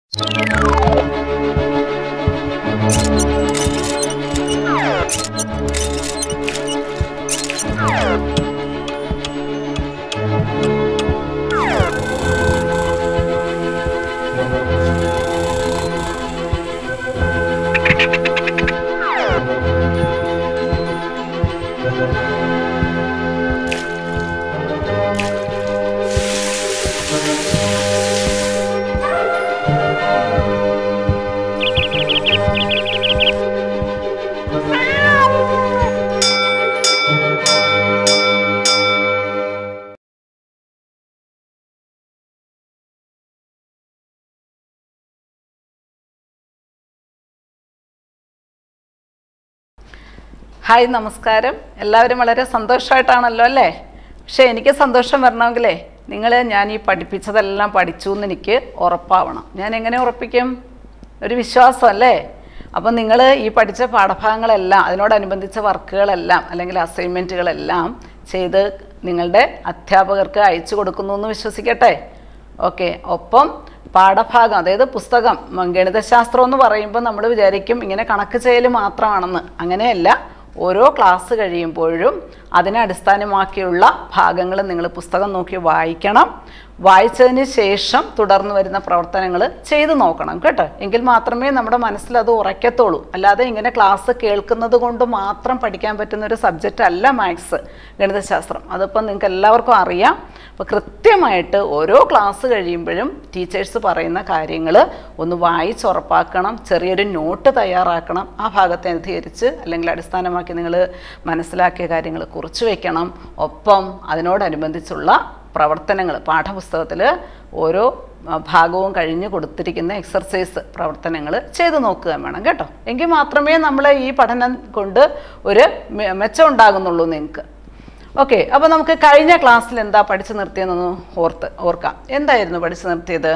Hi നമസ്കാരം എല്ലാവരും വളരെ സന്തോഷമായിട്ടാണല്ലോ അല്ലേ പക്ഷേ എനിക്ക് സന്തോഷം വരണമെങ്കിലേ നിങ്ങൾ ഞാൻ ഈ പഠിപ്പിച്ചതെല്ലാം പഠിച്ചു എന്ന് എനിക്ക് ഉറപ്പാവണം ഞാൻ എങ്ങനെ ഉറപ്പിക്കും ഒരു വിശ്വാസം അല്ലേ അപ്പം നിങ്ങൾ ഈ പഠിച്ച പാഠഭാഗങ്ങളെല്ലാം അതിനോടനുബന്ധിച്ച വർക്കുകളെല്ലാം അല്ലെങ്കിൽ അസൈൻമെൻറ്റുകളെല്ലാം ചെയ്ത് നിങ്ങളുടെ അധ്യാപകർക്ക് അയച്ചു കൊടുക്കുന്നു എന്ന് വിശ്വസിക്കട്ടെ ഓക്കെ ഒപ്പം പാഠഭാഗം അതായത് പുസ്തകം ഉം, ഗണിതശാസ്ത്രം എന്ന് പറയുമ്പോൾ നമ്മൾ വിചാരിക്കും ഇങ്ങനെ കണക്ക് ചെയ്യൽ മാത്രമാണെന്ന് അങ്ങനെയല്ല ഓരോ ക്ലാസ് കഴിയുമ്പോഴും അതിനെ അടിസ്ഥാനമാക്കിയുള്ള ഭാഗങ്ങൾ നിങ്ങൾ പുസ്തകം നോക്കി വായിക്കണം വായിച്ചതിന് ശേഷം തുടർന്ന് വരുന്ന പ്രവർത്തനങ്ങൾ ചെയ്തു നോക്കണം കേട്ടോ എങ്കിൽ മാത്രമേ നമ്മുടെ മനസ്സിൽ അത് ഉറയ്ക്കത്തുള്ളൂ അല്ലാതെ ഇങ്ങനെ ക്ലാസ് കേൾക്കുന്നത് കൊണ്ട് മാത്രം പഠിക്കാൻ പറ്റുന്ന ഒരു സബ്ജക്റ്റ് അല്ല മാത്സ് ഗണിതശാസ്ത്രം അതിപ്പോൾ നിങ്ങൾക്ക് എല്ലാവർക്കും അറിയാം അപ്പോൾ കൃത്യമായിട്ട് ഓരോ ക്ലാസ് കഴിയുമ്പോഴും ടീച്ചേഴ്സ് പറയുന്ന കാര്യങ്ങൾ ഒന്ന് വായിച്ചുറപ്പാക്കണം ചെറിയൊരു നോട്ട് തയ്യാറാക്കണം ആ ഭാഗത്തെ അനുസരിച്ച് അല്ലെങ്കിൽ അടിസ്ഥാനമാക്കി നിങ്ങൾ മനസ്സിലാക്കിയ കാര്യങ്ങൾ കുറിച്ച് വയ്ക്കണം ഒപ്പം അതിനോടനുബന്ധിച്ചുള്ള പ്രവർത്തനങ്ങൾ പാഠപുസ്തകത്തിൽ ഓരോ ആ, ഭാഗവും കഴിഞ്ഞ് കൊടുത്തിരിക്കുന്ന എക്സർസൈസ് പ്രവർത്തനങ്ങൾ ചെയ്തു നോക്കുക വേണം കേട്ടോ എങ്കിൽ മാത്രമേ നമ്മൾ ഈ പഠനം കൊണ്ട് ഒരു മെ- മെച്ചം ഉണ്ടാകുന്നുള്ളൂ നിങ്ങൾക്ക് ഓക്കെ അപ്പോൾ നമുക്ക് കഴിഞ്ഞ ക്ലാസ്സിൽ എന്താ പഠിച്ചു നിർത്തിയതെന്നൊന്ന് ഓർത്ത് ഓർക്കാം എന്തായിരുന്നു പഠിച്ചു നിർത്തിയത്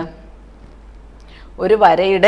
ഒരു വരയുടെ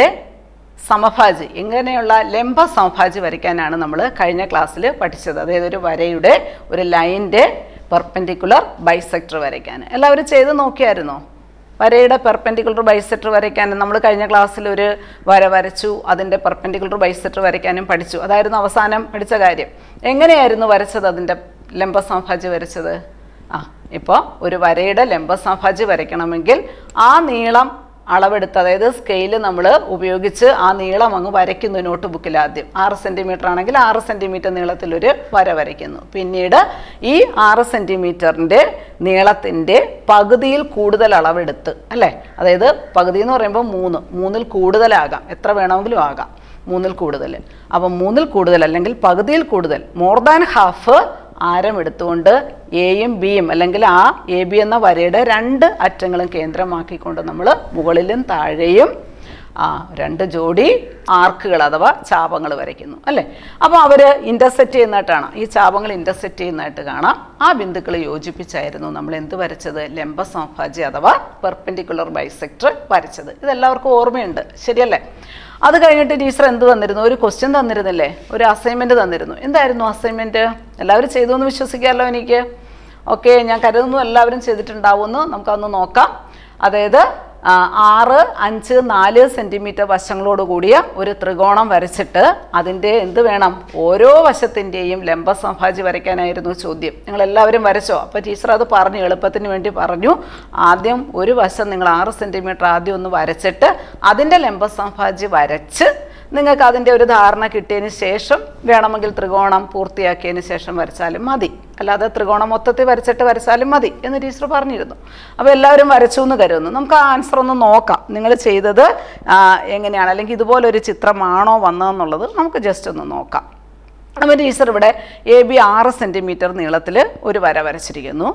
സമഭാജി ഇങ്ങനെയുള്ള ലംബ സമഭാജി വരയ്ക്കാനാണ് നമ്മൾ കഴിഞ്ഞ ക്ലാസ്സിൽ പഠിച്ചത് അതായത് ഒരു വരയുടെ ഒരു ലൈൻ്റെ പെർപെൻഡിക്കുലർ ബൈസെക്ടർ വരയ്ക്കാൻ എല്ലാവരും ചെയ്ത് നോക്കിയായിരുന്നോ വരയുടെ പെർപെൻഡിക്കുലർ ബൈസെക്ടർ വരയ്ക്കാൻ നമ്മൾ കഴിഞ്ഞ ക്ലാസ്സിൽ ഒരു വര വരച്ചു അതിൻ്റെ പെർപെൻഡിക്കുലർ ബൈസെക്ടർ വരയ്ക്കാനും പഠിച്ചു അതായിരുന്നു അവസാനം പഠിച്ച കാര്യം എങ്ങനെയായിരുന്നു വരച്ചത് അതിൻ്റെ ലംബ സമഭാജി വരച്ചത് ആ ഇപ്പോൾ ഒരു വരയുടെ ലംബ സമഭാജി വരയ്ക്കണമെങ്കിൽ ആ നീളം അളവെടുത്ത് അതായത് സ്കെയിൽ നമ്മൾ ഉപയോഗിച്ച് ആ നീളം അങ്ങ് വരയ്ക്കുന്നു നോട്ട് ബുക്കിൽ ആദ്യം ആറ് സെൻറ്റിമീറ്റർ ആണെങ്കിൽ ആറ് സെൻറ്റിമീറ്റർ നീളത്തിലൊരു വര വരയ്ക്കുന്നു പിന്നീട് ഈ ആറ് സെൻറ്റിമീറ്ററിൻ്റെ നീളത്തിൻ്റെ പകുതിയിൽ കൂടുതൽ അളവെടുത്ത് അല്ലേ അതായത് പകുതി എന്ന് പറയുമ്പോൾ മൂന്ന് മൂന്നിൽ കൂടുതലാകാം എത്ര വേണമെങ്കിലും ആകാം മൂന്നിൽ കൂടുതൽ അപ്പം മൂന്നിൽ കൂടുതൽ അല്ലെങ്കിൽ പകുതിയിൽ കൂടുതൽ മോർ ദാൻ ഹാഫ് ആരം എടുത്തുകൊണ്ട് എയും ബിയും അല്ലെങ്കിൽ ആ എ ബി എന്ന വരയുടെ രണ്ട് അറ്റങ്ങളും കേന്ദ്രമാക്കിക്കൊണ്ട് നമ്മൾ മുകളിലും താഴെയും ആ രണ്ട് ജോഡി ആർക്കുകൾ അഥവാ ചാപങ്ങൾ വരയ്ക്കുന്നു അല്ലേ അപ്പോൾ അവർ ഇൻ്റർസെറ്റ് ചെയ്യുന്നതായിട്ടാണ് ഈ ചാപങ്ങൾ ഇൻ്റർസെറ്റ് ചെയ്യുന്നതായിട്ട് കാണാം ആ ബിന്ദുക്കൾ യോജിപ്പിച്ചായിരുന്നു നമ്മൾ എന്ത് വരച്ചത് ലംബ സമഭാജി അഥവാ പെർപെൻഡിക്കുലർ ബൈസെക്ടർ വരച്ചത് ഇതെല്ലാവർക്കും ഓർമ്മയുണ്ട് ശരിയല്ലേ അത് കഴിഞ്ഞിട്ട് ടീച്ചർ എന്ത് തന്നിരുന്നു ഒരു ക്വസ്റ്റ്യൻ തന്നിരുന്നില്ലേ ഒരു അസൈൻമെൻറ്റ് തന്നിരുന്നു എന്തായിരുന്നു അസൈൻമെൻറ്റ് എല്ലാവരും ചെയ്തു എന്ന് വിശ്വസിക്കാമല്ലോ എനിക്ക് ഓക്കെ ഞാൻ കരുതുന്നു എല്ലാവരും ചെയ്തിട്ടുണ്ടാവുമെന്ന് നമുക്കതൊന്ന് നോക്കാം അതായത് ആ, ആറ് അഞ്ച് നാല് സെൻറ്റിമീറ്റർ വശങ്ങളോട് കൂടിയ ഒരു ത്രികോണം വരച്ചിട്ട് അതിൻ്റെ എന്ത് വേണം ഓരോ വശത്തിൻ്റെയും ലംബ സംഭാജി വരയ്ക്കാനായിരുന്നു ചോദ്യം നിങ്ങൾ എല്ലാവരും വരച്ചോ അപ്പോൾ ടീച്ചർ അത് പറഞ്ഞു എളുപ്പത്തിന് വേണ്ടി പറഞ്ഞു ആദ്യം ഒരു വശം നിങ്ങൾ ആറ് സെൻറ്റിമീറ്റർ ആദ്യം ഒന്ന് വരച്ചിട്ട് അതിൻ്റെ ലംബ സംഭാജി വരച്ച് നിങ്ങൾക്ക് അതിൻ്റെ ഒരു ധാരണ കിട്ടിയതിന് ശേഷം വേണമെങ്കിൽ ത്രികോണം പൂർത്തിയാക്കിയതിന് ശേഷം വരച്ചാലും മതി അല്ലാതെ ത്രികോണം മൊത്തത്തിൽ വരച്ചിട്ട് വരച്ചാലും മതി എന്ന് ടീച്ചർ പറഞ്ഞിരുന്നു അപ്പോൾ എല്ലാവരും വരച്ചു എന്ന് കരുതുന്നു നമുക്ക് ആ ആൻസർ ഒന്ന് നോക്കാം നിങ്ങൾ ചെയ്തത് ആ, എങ്ങനെയാണ് അല്ലെങ്കിൽ ഇതുപോലൊരു ചിത്രമാണോ വന്നതെന്നുള്ളത് നമുക്ക് ജസ്റ്റ് ഒന്ന് നോക്കാം അപ്പോൾ ടീച്ചർ ഇവിടെ എ ബി ആറ് സെൻറ്റിമീറ്റർ നീളത്തിൽ ഒരു വര വരച്ചിരിക്കുന്നു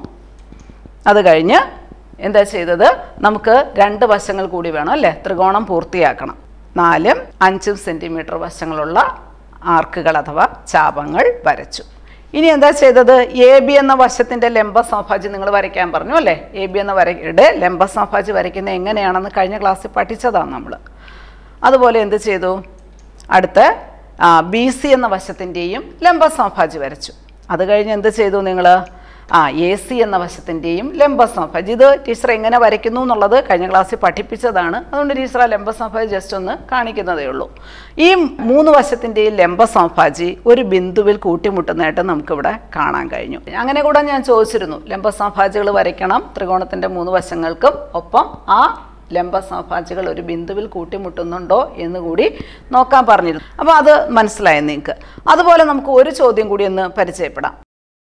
അത് കഴിഞ്ഞ് എന്താ ചെയ്തത് നമുക്ക് രണ്ട് വശങ്ങൾ കൂടി വേണം അല്ലേ ത്രികോണം പൂർത്തിയാക്കണം നാലും അഞ്ചും സെൻറ്റിമീറ്റർ വശങ്ങളുള്ള ആർക്കുകൾ അഥവാ ചാപങ്ങൾ വരച്ചു ഇനി എന്താ ചെയ്തത് എ ബി എന്ന വശത്തിൻ്റെ ലംബ സമഭാജി നിങ്ങൾ വരയ്ക്കാൻ പറഞ്ഞു അല്ലേ എ ബി എന്ന വരയുടെ ലംബ സമഭാജി വരയ്ക്കുന്നത് എങ്ങനെയാണെന്ന് കഴിഞ്ഞ ക്ലാസ്സിൽ പഠിച്ചതാണ് നമ്മൾ അതുപോലെ എന്ത് ചെയ്തു അടുത്ത് ബി സി എന്ന വശത്തിൻ്റെയും ലംബ സമഭാജി വരച്ചു അത് കഴിഞ്ഞ് എന്ത് ചെയ്തു നിങ്ങൾ ആ എ സി എന്ന വശത്തിൻ്റെയും ലംബസമഭുജം ഇത് ടീച്ചർ എങ്ങനെ വരയ്ക്കുന്നു എന്നുള്ളത് കഴിഞ്ഞ ക്ലാസ്സിൽ പഠിപ്പിച്ചതാണ് അതുകൊണ്ട് ടീച്ചർ ആ ലംബസമഭുജം ജസ്റ്റ് ഒന്ന് കാണിക്കുന്നതേ ഉള്ളൂ ഈ മൂന്ന് വശത്തിൻ്റെയും ലംബസമഭാജി ഒരു ബിന്ദുവിൽ കൂട്ടിമുട്ടുന്നതായിട്ട് നമുക്കിവിടെ കാണാൻ കഴിഞ്ഞു അങ്ങനെ കൂടെ ഞാൻ ചോദിച്ചിരുന്നു ലംബസമഭാജികൾ വരയ്ക്കണം ത്രികോണത്തിൻ്റെ മൂന്ന് വശങ്ങൾക്കും ഒപ്പം ആ ലംബസമഭാജികൾ ഒരു ബിന്ദുവിൽ കൂട്ടിമുട്ടുന്നുണ്ടോ എന്ന് കൂടി നോക്കാൻ പറഞ്ഞിരുന്നു അപ്പോൾ അത് മനസ്സിലായി നിങ്ങൾക്ക് അതുപോലെ നമുക്ക് ഒരു ചോദ്യം കൂടി ഒന്ന് പരിചയപ്പെടാം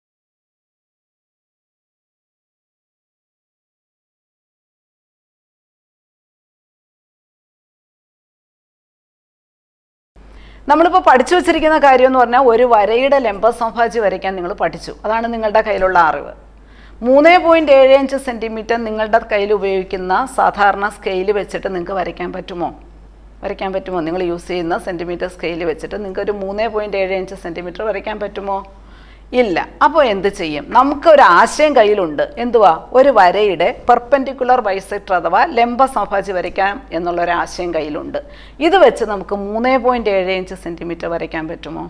നമ്മളിപ്പോൾ പഠിച്ചു വച്ചിരിക്കുന്ന കാര്യം എന്ന് പറഞ്ഞാൽ ഒരു വരയുടെ ലംബസമഭാജി വരയ്ക്കാൻ നിങ്ങൾ പഠിച്ചു അതാണ് നിങ്ങളുടെ കയ്യിലുള്ള അറിവ് മൂന്ന് പോയിൻറ്റ് ഏഴ് അഞ്ച് സെൻറ്റിമീറ്റർ നിങ്ങളുടെ കയ്യിൽ ഉപയോഗിക്കുന്ന സാധാരണ സ്കെയിൽ വെച്ചിട്ട് നിങ്ങൾക്ക് വരയ്ക്കാൻ പറ്റുമോ വരയ്ക്കാൻ പറ്റുമോ നിങ്ങൾ യൂസ് ചെയ്യുന്ന സെൻറ്റിമീറ്റർ സ്കെയിൽ വെച്ചിട്ട് നിങ്ങൾക്ക് ഒരു മൂന്ന് പോയിൻറ്റ് ഏഴ് അഞ്ച് സെൻറ്റിമീറ്റർ വരയ്ക്കാൻ പറ്റുമോ ഇല്ല അപ്പോൾ എന്ത് ചെയ്യും നമുക്കൊരു ആശയം കയ്യിലുണ്ട് എന്തുവാ ഒരു വരയുടെ പെർപെൻഡിക്കുലർ ബൈസെക്ടർ അഥവാ ലംബ സമഭാജി വരയ്ക്കാം എന്നുള്ള ഒരു ആശയം കയ്യിലുണ്ട് ഇത് വെച്ച് നമുക്ക് മൂന്ന് പോയിൻറ്റ് ഏഴ് ഇഞ്ച് സെൻറ്റിമീറ്റർ വരയ്ക്കാൻ പറ്റുമോ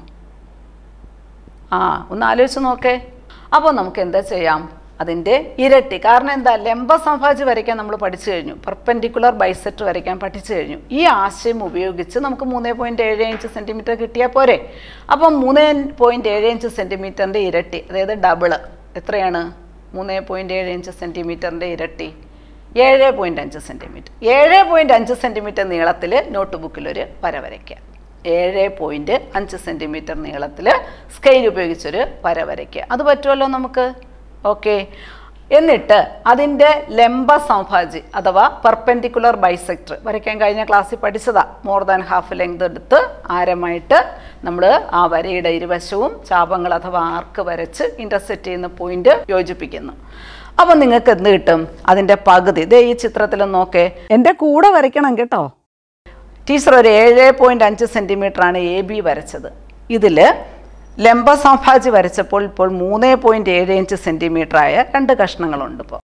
ആ ഒന്ന് ആലോചിച്ച് നോക്കേ അപ്പോൾ നമുക്ക് എന്താ ചെയ്യാം അതിൻ്റെ ഇരട്ടി കാരണം എന്താ ലംബ സമഭാജി വരയ്ക്കാൻ നമ്മൾ പഠിച്ചു കഴിഞ്ഞു പെർപെൻഡിക്കുലർ ബൈസെക്ടർ വരയ്ക്കാൻ പഠിച്ചു കഴിഞ്ഞു ഈ ആശയം ഉപയോഗിച്ച് നമുക്ക് മൂന്ന് പോയിൻറ്റ് ഏഴ് ഇഞ്ച് സെൻറ്റിമീറ്റർ കിട്ടിയാൽ പോരെ അപ്പം മൂന്ന് പോയിൻറ്റ് ഏഴ് ഇഞ്ച് സെൻറ്റിമീറ്ററിൻ്റെ ഇരട്ടി അതായത് ഡബിള് എത്രയാണ് മൂന്ന് പോയിൻറ്റ് ഏഴ് ഇഞ്ച് സെൻറ്റിമീറ്ററിൻ്റെ ഇരട്ടി ഏഴ് പോയിൻറ്റ് അഞ്ച് സെൻറ്റിമീറ്റർ ഏഴ് പോയിൻറ്റ് അഞ്ച് സെൻറ്റിമീറ്റർ നീളത്തിൽ നോട്ട് ബുക്കിലൊരു വര വരയ്ക്കുക ഏഴ് പോയിൻറ്റ് അഞ്ച് സെൻറ്റിമീറ്റർ നീളത്തിൽ സ്കെയിൽ ഉപയോഗിച്ചൊരു വര വരയ്ക്കുക അത് പറ്റുമല്ലോ നമുക്ക് ഓക്കെ എന്നിട്ട് അതിൻ്റെ ലംബ സമഭാജി അഥവാ പെർപെൻഡിക്കുലർ ബൈസെക്ടർ വരയ്ക്കാൻ കഴിഞ്ഞ ക്ലാസ്സിൽ പഠിച്ചതാ മോർ ദാൻ ഹാഫ് ലെങ്ത് എടുത്ത് ആരമായിട്ട് നമ്മൾ ആ വരയുടെ ഇരുവശവും ചാപങ്ങൾ അഥവാ ആർക്ക് വരച്ച് ഇൻ്റർസെക്റ്റ് ചെയ്യുന്ന പോയിന്റ് യോജിപ്പിക്കുന്നു അപ്പം നിങ്ങൾക്ക് എന്ത് കിട്ടും അതിൻ്റെ പകുതി ഇതേ ഈ ചിത്രത്തിൽ നോക്കേ എൻ്റെ കൂടെ വരയ്ക്കണം കേട്ടോ ടീച്ചർ ഒരു ഏഴ് പോയിൻറ്റ് അഞ്ച് സെൻറ്റിമീറ്ററാണ് എ ബി വരച്ചത് ഇതിൽ ലംബസംഭാജി വരച്ചപ്പോൾ ഇപ്പോൾ മൂന്ന് പോയിൻറ്റ് ഏഴ് ഇഞ്ച് സെൻറ്റിമീറ്റർ ആയ രണ്ട് കഷ്ണങ്ങളുണ്ട് ഇപ്പോൾ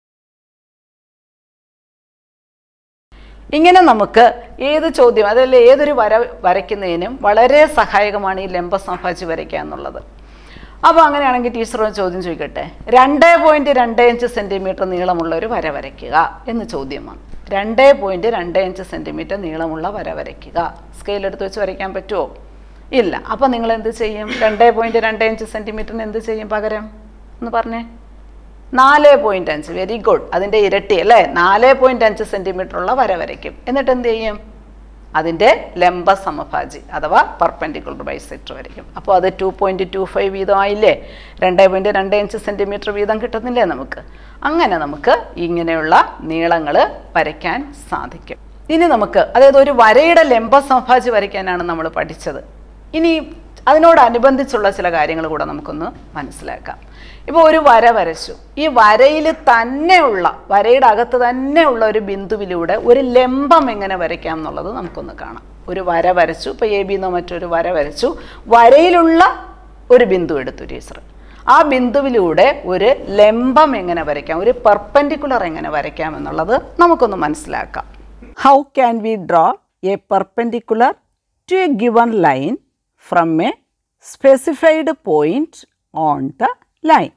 ഇങ്ങനെ നമുക്ക് ഏത് ചോദ്യം അതല്ല ഏതൊരു വര വരയ്ക്കുന്നതിനും വളരെ സഹായകമാണ് ഈ ലംബസംഭാജി വരയ്ക്കുക എന്നുള്ളത് അപ്പോൾ അങ്ങനെയാണെങ്കിൽ ടീച്ചർ ഒരു ചോദ്യം ചോദിക്കട്ടെ രണ്ട് പോയിൻറ്റ് രണ്ട് അഞ്ച് സെൻറ്റിമീറ്റർ നീളമുള്ള ഒരു വര വരയ്ക്കുക എന്ന് ചോദ്യമാണ് രണ്ട് പോയിൻറ്റ് രണ്ട് അഞ്ച് സെൻറ്റിമീറ്റർ നീളമുള്ള വര വരയ്ക്കുക സ്കെയിൽ എടുത്ത് വെച്ച് വരയ്ക്കാൻ പറ്റുമോ ഇല്ല അപ്പോൾ നിങ്ങൾ എന്ത് ചെയ്യും രണ്ട് പോയിൻറ്റ് രണ്ട് അഞ്ച് സെൻറ്റിമീറ്ററിന് എന്ത് ചെയ്യും പകരം എന്ന് പറഞ്ഞേ നാല് പോയിൻറ്റ് അഞ്ച് വെരി ഗുഡ് അതിൻ്റെ ഇരട്ടി അല്ലേ നാല് പോയിൻറ്റ് അഞ്ച് സെൻറ്റിമീറ്റർ ഉള്ള വര വരയ്ക്കും എന്നിട്ട് എന്ത് ചെയ്യും അതിൻ്റെ ലംബ സമഭാജി അഥവാ പെർപെൻഡിക്കുലർ ബൈസെക്ടർ വരയ്ക്കും അപ്പോൾ അത് ടു പോയിൻറ്റ് ടു ഫൈവ് വീതം ആയില്ലേ രണ്ട് പോയിൻറ്റ് രണ്ട് അഞ്ച് സെൻറ്റിമീറ്റർ വീതം കിട്ടുന്നില്ലേ നമുക്ക് അങ്ങനെ നമുക്ക് ഇങ്ങനെയുള്ള നീളങ്ങൾ വരയ്ക്കാൻ സാധിക്കും ഇനി നമുക്ക് അതായത് ഒരു വരയുടെ ലംബ സമഭാജി വരയ്ക്കാനാണ് നമ്മൾ പഠിച്ചത് ഇനി അതിനോടനുബന്ധിച്ചുള്ള ചില കാര്യങ്ങൾ കൂടെ നമുക്കൊന്ന് മനസ്സിലാക്കാം ഇപ്പോൾ ഒരു വര വരച്ചു ഈ വരയിൽ തന്നെയുള്ള വരയുടെ അകത്ത് തന്നെയുള്ള ഒരു ബിന്ദുവിലൂടെ ഒരു ലംബം എങ്ങനെ വരയ്ക്കാം എന്നുള്ളത് നമുക്കൊന്ന് കാണാം ഒരു വര വരച്ചു ഇപ്പോൾ എ ബി എന്നോ മറ്റൊരു വര വരച്ചു വരയിലുള്ള ഒരു ബിന്ദു എടുത്തു ടീച്ചർ ആ ബിന്ദുവിലൂടെ ഒരു ലംബം എങ്ങനെ വരയ്ക്കാം ഒരു പെർപെൻഡിക്കുലർ എങ്ങനെ വരയ്ക്കാം എന്നുള്ളത് നമുക്കൊന്ന് മനസ്സിലാക്കാം how can we draw a perpendicular to a given line from a specified point on the line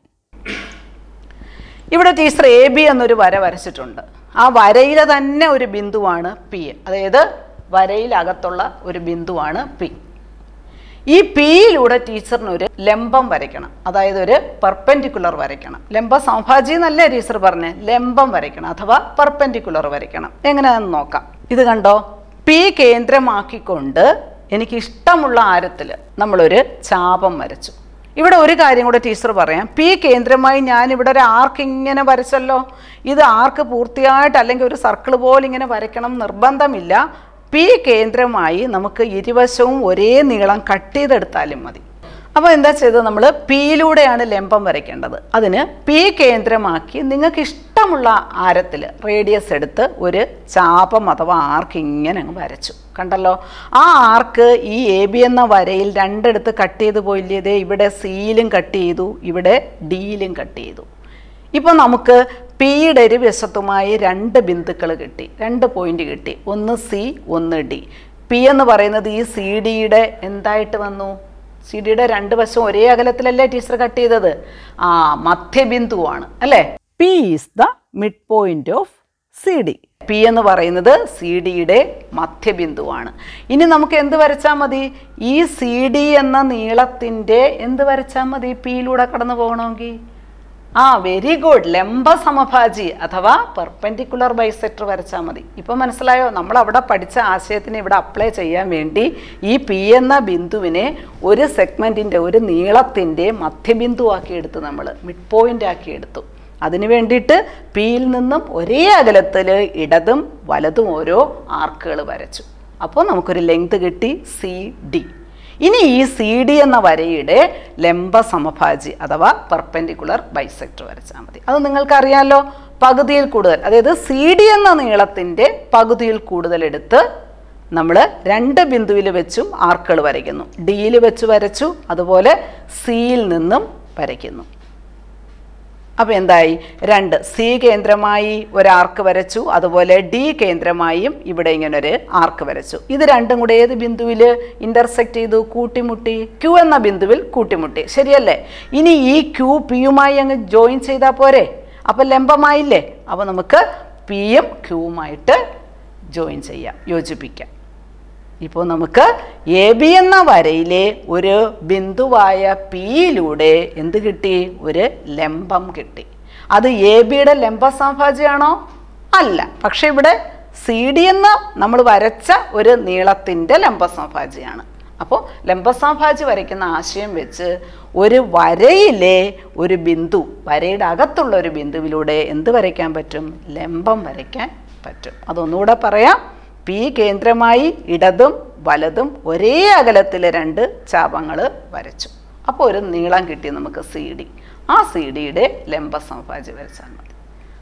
ഇവിടെ ടീച്ചർ എ ബി എന്നൊരു വര വരച്ചിട്ടുണ്ട് ആ വരയിലെ തന്നെ ഒരു ബിന്ദുവാണ് പി അതായത് വരയിലകത്തുള്ള ഒരു ബിന്ദുവാണ് പി ഈ പിയിലൂടെ ടീച്ചറിന് ഒരു ലംബം വരയ്ക്കണം അതായത് ഒരു പെർപെൻഡിക്കുലർ വരയ്ക്കണം ലംബ സംഭാജി എന്നല്ലേ ടീച്ചർ പറഞ്ഞ് ലംബം വരയ്ക്കണം അഥവാ പെർപെൻഡിക്കുലർ വരയ്ക്കണം എങ്ങനെയാണെന്ന് നോക്കാം ഇത് കണ്ടോ പി കേന്ദ്രമാക്കിക്കൊണ്ട് എനിക്ക് ഇഷ്ടമുള്ള ആരത്തിൽ നമ്മളൊരു ചാപം വരച്ചു ഇവിടെ ഒരു കാര്യം കൂടെ ടീച്ചർ പറയാം പി കേന്ദ്രമായി ഞാൻ ഇവിടെ ഒരു ആർക്ക് ഇങ്ങനെ വരച്ചല്ലോ ഇത് ആർക്ക് പൂർത്തിയായിട്ട് അല്ലെങ്കിൽ ഒരു സർക്കിൾ പോലെ ഇങ്ങനെ വരയ്ക്കണം നിർബന്ധമില്ല പി കേന്ദ്രമായി നമുക്ക് ഇരുവശവും ഒരേ നീളം കട്ട് ചെയ്തെടുത്താലും മതി അപ്പോൾ എന്താ ചെയ്തത് നമ്മൾ പിയിലൂടെയാണ് ലംബം വരയ്ക്കേണ്ടത് അതിന് പി കേന്ദ്രമാക്കി നിങ്ങൾക്ക് ഇഷ്ടമുള്ള ആരത്തിൽ റേഡിയസ് എടുത്ത് ഒരു ചാപം അഥവാ ആർക്ക് ഇങ്ങനെ അങ്ങ് വരച്ചു കണ്ടല്ലോ ആ ആർക്ക് ഈ എ ബി എന്ന വരയിൽ രണ്ടിടത്ത് കട്ട് ചെയ്ത് പോയില്ലേ ദേ ഇവിടെ സിയിലും കട്ട് ചെയ്തു ഇവിടെ ഡിയിലും കട്ട് ചെയ്തു ഇപ്പോൾ നമുക്ക് പിയുടെ ഇരുവശത്തുമായി രണ്ട് ബിന്ദുക്കൾ കിട്ടി രണ്ട് പോയിന്റ് കിട്ടി ഒന്ന് സി ഒന്ന് ഡി പി എന്ന് പറയുന്നത് ഈ സി ഡിയുടെ എന്തായിട്ട് വന്നു സി ഡിയുടെ രണ്ട് വശവും ഒരേ അകലത്തിലല്ലേ ടീച്ചർ കട്ട് ചെയ്തത് ആ മധ്യബിന്ദുവാണ് അല്ലേ P is the mid point of C D P എന്ന് പറയുന്നത് സി ഡിയുടെ മധ്യബിന്ദുവാണ് ഇനി നമുക്ക് എന്ത് വരച്ചാൽ മതി ഈ സി ഡി എന്ന നീളത്തിൻ്റെ എന്ത് വരച്ചാൽ മതി പിയിലൂടെ കടന്നു പോകണമെങ്കിൽ ആ വെരി ഗുഡ് ലംബ സമഭാജി അഥവാ പെർപെൻഡിക്കുലർ ബൈസെക്ടർ വരച്ചാൽ മതി ഇപ്പോൾ മനസ്സിലായോ നമ്മൾ അവിടെ പഠിച്ച ആശയത്തിന് ഇവിടെ അപ്ലൈ ചെയ്യാൻ വേണ്ടി ഈ പി എന്ന ബിന്ദുവിനെ ഒരു സെഗ്മെൻറ്റിൻ്റെ ഒരു നീളത്തിൻ്റെ മധ്യബിന്ദുവാക്കി എടുത്തു നമ്മൾ മിഡ് പോയിൻ്റ് ആക്കി എടുത്തു അതിനു വേണ്ടിയിട്ട് പിയിൽ നിന്നും ഒരേ അകലത്തിൽ ഇടതും വലതും ഓരോ ആർക്കുകൾ വരച്ചു അപ്പോൾ നമുക്കൊരു ലെങ്ത് കിട്ടി സി ഡി ഇനി ഈ സി ഡി എന്ന വരയുടെ ലംബ സമഭാജി അഥവാ പെർപെൻഡിക്കുലർ ബൈസെക്ടർ വരച്ചാൽ മതി അത് നിങ്ങൾക്കറിയാലോ പകുതിയിൽ കൂടുതൽ അതായത് സി ഡി എന്ന നീളത്തിൻ്റെ പകുതിയിൽ കൂടുതൽ എടുത്ത് നമ്മൾ രണ്ട് ബിന്ദുവിൽ വെച്ചും ആർക്കുകൾ വരയ്ക്കുന്നു ഡിയിൽ വെച്ച് വരച്ചു അതുപോലെ സിയിൽ നിന്നും വരയ്ക്കുന്നു അപ്പോൾ എന്തായി രണ്ട് സി കേന്ദ്രമായി ഒരു ആർക്ക് വരച്ചു അതുപോലെ ഡി കേന്ദ്രമായും ഇവിടെ ഇങ്ങനെ ഒരു ആർക്ക് വരച്ചു ഇത് രണ്ടും കൂടെ ഏത് ബിന്ദുവിൽ ഇൻ്റർസെക്റ്റ് ചെയ്തു കൂട്ടിമുട്ടി ക്യൂ എന്ന ബിന്ദുവിൽ കൂട്ടിമുട്ടി ശരിയല്ലേ ഇനി ഈ ക്യൂ പിയുമായി അങ്ങ് ജോയിൻ ചെയ്താൽ പോരെ അപ്പോൾ ലംബമായില്ലേ അപ്പോൾ നമുക്ക് പിയും ക്യൂവുമായിട്ട് ജോയിൻ ചെയ്യാം യോജിപ്പിക്കാം ഇപ്പോൾ നമുക്ക് എ ബി എന്ന വരയിലെ ഒരു ബിന്ദുവായ പിയിലൂടെ എന്ത് കിട്ടി ഒരു ലംബം കിട്ടി അത് എ ബിയുടെ ലംബ സമഭാജിയാണോ അല്ല പക്ഷെ ഇവിടെ സി ഡി എന്ന നമ്മൾ വരച്ച ഒരു നീളത്തിൻ്റെ ലംബ സമഭാജിയാണ് അപ്പോൾ ലംബസമഭാജി വരയ്ക്കുന്ന ആശയം വെച്ച് ഒരു വരയിലെ ഒരു ബിന്ദു വരയുടെ അകത്തുള്ള ഒരു ബിന്ദുവിലൂടെ എന്ത് വരയ്ക്കാൻ പറ്റും ലംബം വരയ്ക്കാൻ പറ്റും അതൊന്നുകൂടെ പറയാം പി കേന്ദ്രമായി ഇടതും വലതും ഒരേ അകലത്തിലെ രണ്ട് ചാപങ്ങൾ വരച്ചു അപ്പോൾ ഒരു നീളം കിട്ടി നമുക്ക് സി ഡി ആ സി ഡിയുടെ ലംബ സമഭാജി വരച്ചാൽ മതി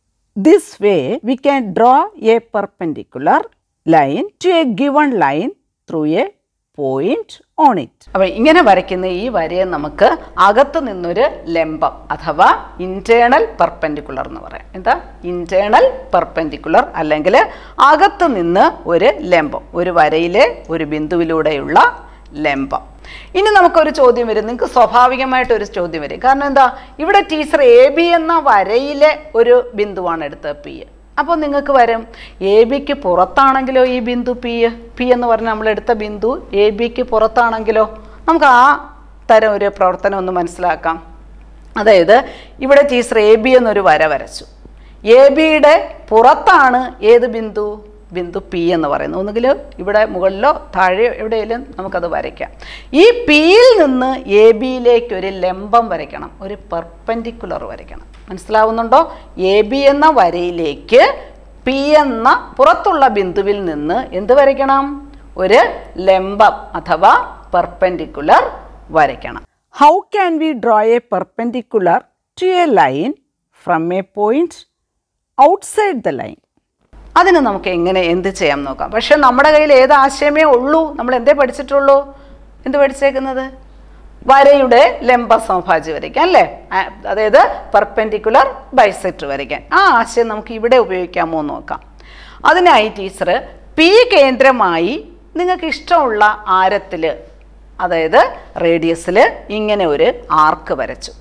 This way, we can draw a perpendicular line to a given line through a point on it. അപ്പോൾ ഇങ്ങനെ വരയ്ക്കുന്ന ഈ വരയെ നമുക്ക് അകത്ത് നിന്നൊരു ലംബം അഥവാ ഇന്റേണൽ പെർപെൻഡിക്കുലർ എന്ന് പറയാം എന്താ ഇന്റേണൽ പെർപെൻഡിക്കുലർ അല്ലെങ്കിൽ അകത്ത് നിന്ന് ഒരു ലംബം ഒരു വരയിലെ ഒരു ബിന്ദുവിലൂടെയുള്ള ലംബം ഇനി നമുക്കൊരു ചോദ്യം വരും നിങ്ങൾക്ക് സ്വാഭാവികമായിട്ടൊരു ചോദ്യം വരും കാരണം എന്താ ഇവിടെ ടീച്ചർ എ ബി എന്ന വരയിലെ ഒരു ബിന്ദുവാണ് എടുത്തത് പി അപ്പോൾ നിങ്ങൾക്ക് വരും എ ബിക്ക് പുറത്താണെങ്കിലോ ഈ ബിന്ദു പി പി എന്ന് പറഞ്ഞാൽ നമ്മൾ എടുത്ത ബിന്ദു എ ബിക്ക് പുറത്താണെങ്കിലോ നമുക്ക് ആ തരം ഒരു പ്രവർത്തനം ഒന്ന് മനസ്സിലാക്കാം അതായത് ഇവിടെ ടീച്ചർ എ ബി എന്നൊരു വര വരച്ചു എ ബിയുടെ പുറത്താണ് ഏത് ബിന്ദു ബിന്ദു പി എന്ന് പറയുന്നത് ഒന്നുകിൽ ഇവിടെ മുകളിലോ താഴെയോ എവിടെയെങ്കിലും നമുക്കത് വരയ്ക്കാം ഈ പിയിൽ നിന്ന് എ ബിയിലേക്ക് ഒരു ലംബം വരയ്ക്കണം ഒരു പെർപ്പൻഡിക്കുലർ വരയ്ക്കണം മനസ്സിലാവുന്നുണ്ടോ എ ബി എന്ന വരയിലേക്ക് പി എന്ന പുറത്തുള്ള ബിന്ദുവിൽ നിന്ന് എന്ത് വരയ്ക്കണം ഒരു ലംബം അഥവാ പെർപ്പൻഡിക്കുലർ വരയ്ക്കണം How can we draw a perpendicular to a line from a point outside the line? അതിന് നമുക്ക് എങ്ങനെ എന്ത് ചെയ്യാം നോക്കാം പക്ഷെ നമ്മുടെ കയ്യിൽ ഏത് ആശയമേ ഉള്ളൂ നമ്മൾ എന്തേ പഠിച്ചിട്ടുള്ളൂ എന്ത് പഠിച്ചേക്കുന്നത് വരയുടെ ലംബ സമഭാജി വരയ്ക്കാൻ അല്ലേ ആ, അതായത് പെർപെൻഡിക്കുലർ ബൈസെക്ടർ വരയ്ക്കാൻ ആ ആശയം നമുക്ക് ഇവിടെ ഉപയോഗിക്കാമോ എന്ന് നോക്കാം അതിനായി ടീച്ചർ പി കേന്ദ്രമായി നിങ്ങൾക്ക് ഇഷ്ടമുള്ള ആരത്തിൽ അതായത് റേഡിയസിൽ ഇങ്ങനെ ഒരു ആർക്ക് വരച്ചു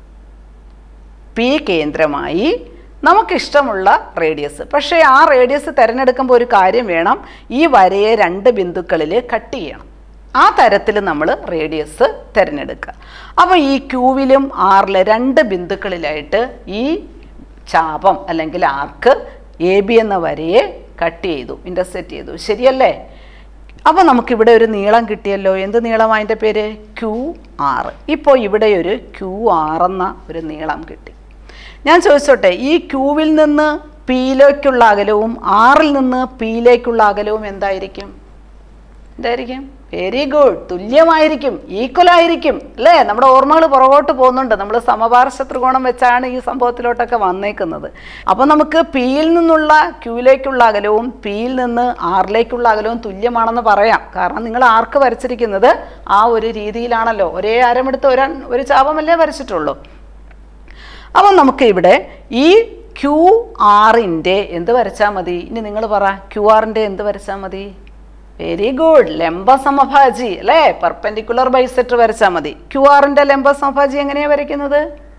പി കേന്ദ്രമായി നമുക്കിഷ്ടമുള്ള റേഡിയസ് പക്ഷേ ആ റേഡിയസ് തിരഞ്ഞെടുക്കുമ്പോൾ ഒരു കാര്യം വേണം ഈ വരയെ രണ്ട് ബിന്ദുക്കളിൽ കട്ട് ചെയ്യണം ആ തരത്തിൽ നമ്മൾ റേഡിയസ് തിരഞ്ഞെടുക്കുക അപ്പോൾ ഈ ക്യൂവിലും ആറിലെ രണ്ട് ബിന്ദുക്കളിലായിട്ട് ഈ ചാപം അല്ലെങ്കിൽ ആർക്ക് എ ബി എന്ന വരയെ കട്ട് ചെയ്തു ഇൻ്റർസെറ്റ് ചെയ്തു ശരിയല്ലേ അപ്പോൾ നമുക്കിവിടെ ഒരു നീളം കിട്ടിയല്ലോ എന്ത് നീളം അതിൻ്റെ പേര് ക്യൂ ആറ് ഇപ്പോൾ ഇവിടെ ഒരു ക്യൂ ആറെന്ന ഒരു നീളം കിട്ടി ഞാൻ ചോദിച്ചോട്ടെ ഈ ക്യൂവിൽ നിന്ന് പിയിലേക്കുള്ള അകലവും ആറിൽ നിന്ന് പിയിലേക്കുള്ള അകലവും എന്തായിരിക്കും എന്തായിരിക്കും വെരി ഗുഡ് തുല്യമായിരിക്കും ഈക്വൽ ആയിരിക്കും അല്ലേ നമ്മുടെ ഓർമ്മകൾ പുറകോട്ട് പോകുന്നുണ്ട് നമ്മൾ സമപാർശ്വ ത്രികോണം വെച്ചാണ് ഈ സംഭവത്തിലോട്ടൊക്കെ വന്നേക്കുന്നത് അപ്പോൾ നമുക്ക് പിയിൽ നിന്നുള്ള ക്യൂയിലേക്കുള്ള അകലവും പിയിൽ നിന്ന് ആറിലേക്കുള്ള അകലവും തുല്യമാണെന്ന് പറയാം കാരണം നിങ്ങൾ ആർക്ക് വരച്ചിരിക്കുന്നത് ആ ഒരു രീതിയിലാണല്ലോ ഒരേ ആരമെടുത്ത് ഒരാ ഒരു ചാപമല്ലേ വരച്ചിട്ടുള്ളൂ അപ്പം നമുക്ക് ഇവിടെ ഈ ക്യൂ ആറിൻ്റെ എന്ത് വരച്ചാൽ മതി ഇനി നിങ്ങൾ പറ ക്യൂ ആറിൻ്റെ എന്ത് വരച്ചാൽ മതി വെരി ഗുഡ് ലംബ സമഭാജി അല്ലേ പെർപെൻഡിക്കുലർ ബൈസെക്ടർ വരച്ചാൽ മതി ക്യു ആറിൻ്റെ ലംബ സമഭാജി എങ്ങനെയാണ് വരയ്ക്കുന്നത്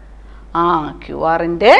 ആ ക്യു ആറിൻ്റെ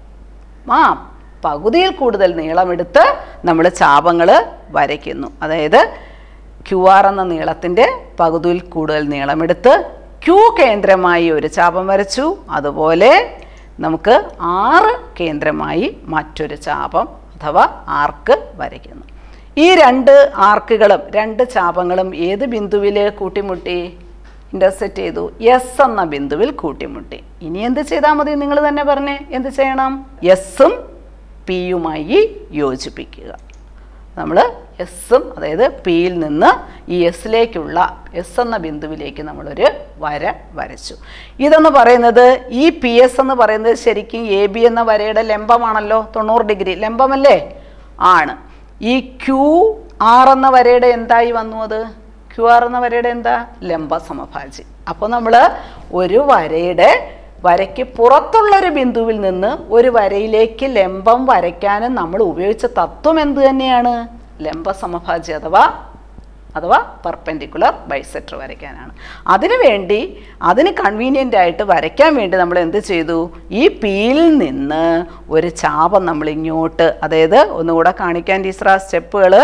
ആ പകുതിയിൽ കൂടുതൽ നീളമെടുത്ത് നമ്മൾ ചാപങ്ങൾ വരയ്ക്കുന്നു അതായത് ക്യു ആർ എന്ന നീളത്തിൻ്റെ പകുതിയിൽ കൂടുതൽ നീളമെടുത്ത് ക്യൂ കേന്ദ്രമായി ഒരു ചാപം വരച്ചു അതുപോലെ നമുക്ക് ആറ് കേന്ദ്രമായി മറ്റൊരു ചാപം അഥവാ ആർക്ക് വരയ്ക്കുന്നു ഈ രണ്ട് ആർക്കുകളും രണ്ട് ചാപങ്ങളും ഏത് ബിന്ദുവിൽ കൂട്ടിമുട്ടി ഇൻ്റർസെക്റ്റ് ചെയ്തു എസ് എന്ന ബിന്ദുവിൽ കൂട്ടിമുട്ടി ഇനി എന്ത് ചെയ്താൽ മതി നിങ്ങൾ തന്നെ പറഞ്ഞേ എന്ത് ചെയ്യണം എസ്സും പിയുമായി യോജിപ്പിക്കുക നമ്മൾ എസ്സും അതായത് പിയിൽ നിന്ന് ഈ എസ്സിലേക്കുള്ള എസ് എന്ന ബിന്ദുവിലേക്ക് നമ്മളൊരു വര വരച്ചു ഇതെന്ന് പറയുന്നത് ഈ പി എസ് എന്ന് പറയുന്നത് ശരിക്കും എ ബി എന്ന വരയുടെ ലംബമാണല്ലോ തൊണ്ണൂറ് ഡിഗ്രി ലംബമല്ലേ ആണ് ഈ ക്യൂ ആർ എന്ന വരയുടെ എന്തായി വന്നു അത് ക്യു ആർ എന്ന വരയുടെ എന്താ ലംബ സമഭാജി അപ്പോൾ നമ്മൾ ഒരു വരയുടെ വരയ്ക്ക് പുറത്തുള്ളൊരു ബിന്ദുവിൽ നിന്ന് ഒരു വരയിലേക്ക് ലംബം വരയ്ക്കാനും നമ്മൾ ഉപയോഗിച്ച തത്വം എന്ത് തന്നെയാണ് ലംബ സമഭാജി അഥവാ അഥവാ പെർപെൻഡിക്കുലർ ബൈസെക്ടർ വരയ്ക്കാനാണ് അതിനു വേണ്ടി അതിന് കൺവീനിയൻ്റ് ആയിട്ട് വരയ്ക്കാൻ വേണ്ടി നമ്മൾ എന്ത് ചെയ്തു ഈ പിയിൽ നിന്ന് ഒരു ചാപം നമ്മൾ ഇങ്ങോട്ട് അതായത് ഒന്നുകൂടെ കാണിക്കാൻ ടീച്ചർ ആ സ്റ്റെപ്പുകൾ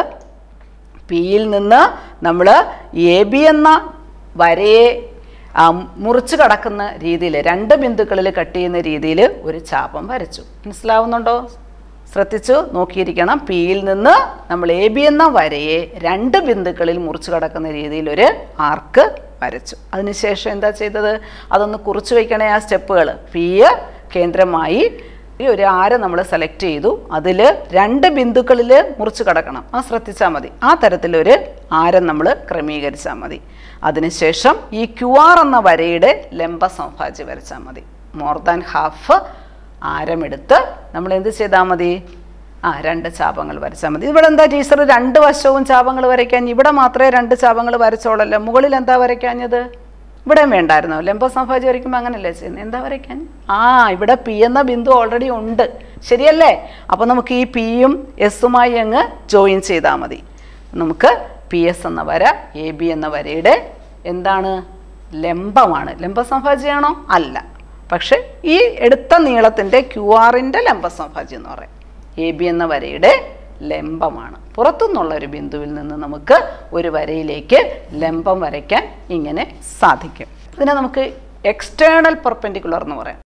പിയിൽ നിന്ന് നമ്മൾ എ ബി എന്ന വരയെ ആ, മുറിച്ച് കടക്കുന്ന രീതിയിൽ രണ്ട് ബിന്ദുക്കളിൽ കട്ട് ചെയ്യുന്ന രീതിയിൽ ഒരു ചാപം വരച്ചു മനസ്സിലാവുന്നുണ്ടോ ശ്രദ്ധിച്ചു നോക്കിയിരിക്കണം പിയിൽ നിന്ന് നമ്മൾ എ ബി എന്ന വരയെ രണ്ട് ബിന്ദുക്കളിൽ മുറിച്ച് കടക്കുന്ന രീതിയിൽ ഒരു ആർക്ക് വരച്ചു അതിനുശേഷം എന്താ ചെയ്തത് അതൊന്ന് കുറിച്ച് വയ്ക്കണേ ആ സ്റ്റെപ്പുകൾ പി കേന്ദ്രമായി ഈ ഒരു ആര നമ്മൾ സെലക്ട് ചെയ്തു അതിൽ രണ്ട് ബിന്ദുക്കളിൽ മുറിച്ച് കടക്കണം ആ ശ്രദ്ധിച്ചാൽ മതി ആ തരത്തിലൊരു ആരം നമ്മൾ ക്രമീകരിച്ചാൽ മതി അതിനുശേഷം ഈ ക്യു ആർ എന്ന വരയുടെ ലംബ സമഭാജി വരച്ചാൽ മതി മോർ ദാൻ ഹാഫ് ആരമെടുത്ത് നമ്മൾ എന്ത് ചെയ്താൽ മതി ആ രണ്ട് ചാപങ്ങൾ വരച്ചാൽ മതി ഇവിടെ എന്താ ടീച്ചർ രണ്ട് വശവും ചാപങ്ങൾ വരയ്ക്കാൻ ഇവിടെ മാത്രമേ രണ്ട് ചാപങ്ങൾ വരച്ചോളല്ലോ മുകളിൽ എന്താ വരയ്ക്കാഞ്ഞത് ഇവിടെ വേണ്ടായിരുന്നോ ലംബ സംഭാജി വരയ്ക്കുമ്പോൾ അങ്ങനല്ലേ ചെയ്യുന്നത് എന്താ വരയ്ക്കാൻ ആ ഇവിടെ പി എന്ന ബിന്ദു ഓൾറെഡി ഉണ്ട് ശരിയല്ലേ അപ്പോൾ നമുക്ക് ഈ പിയും എസുമായി അങ്ങ് ജോയിൻ ചെയ്താൽ മതി നമുക്ക് പി എസ് എന്ന വര എ ബി എന്ന വരയുടെ എന്താണ് ലംബമാണ് ലംബ സംഭാജിയാണോ അല്ല പക്ഷെ ഈ എടുത്ത നീളത്തിൻ്റെ ക്യു ആറിൻ്റെ ലംബ സംഭാജി എന്ന് പറയും എ ബി എന്ന വരയുടെ ലംബമാണ് പുറത്തുനിന്നുള്ള ഒരു ബിന്ദുവിൽ നിന്ന് നമുക്ക് ഒരു വരയിലേക്ക് ലംബം വരയ്ക്കാൻ ഇങ്ങനെ സാധിക്കും ഇതിനെ നമുക്ക് എക്സ്റ്റേണൽ പെർപെൻഡിക്കുലർ എന്ന് പറയാം